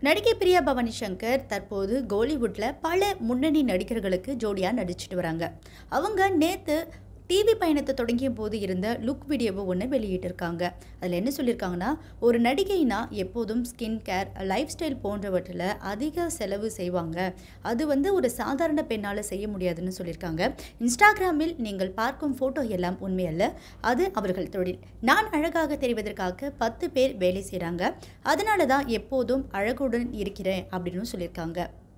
நடிகை பிரியா பவானி சங்கர் தற்போது கோலிவுட்டில் பல முன்னணி நடிகர்களுக்கு ஜோடியாக நடிச்சிட்டு வராங்க அவங்க நேற்று டிவி பயணத்தை தொடங்கிய போது இருந்த லுக் வீடியோவை ஒன்று வெளியிட்டிருக்காங்க அதில் என்ன சொல்லியிருக்காங்கன்னா ஒரு நடிகைனா எப்போதும் ஸ்கின் கேர் லைஃப் ஸ்டைல் போன்றவற்றில் அதிக செலவு செய்வாங்க அது வந்து ஒரு சாதாரண பெண்ணால் செய்ய முடியாதுன்னு சொல்லியிருக்காங்க இன்ஸ்டாகிராமில் நீங்கள் பார்க்கும் ஃபோட்டோ எல்லாம் உண்மையல்ல அது அவர்கள் தொழில் நான் அழகாக தெரிவதற்காக பத்து பேர் வேலை செய்கிறாங்க அதனால தான் எப்போதும் அழகுடன் இருக்கிறேன் அப்படின்னு சொல்லியிருக்காங்க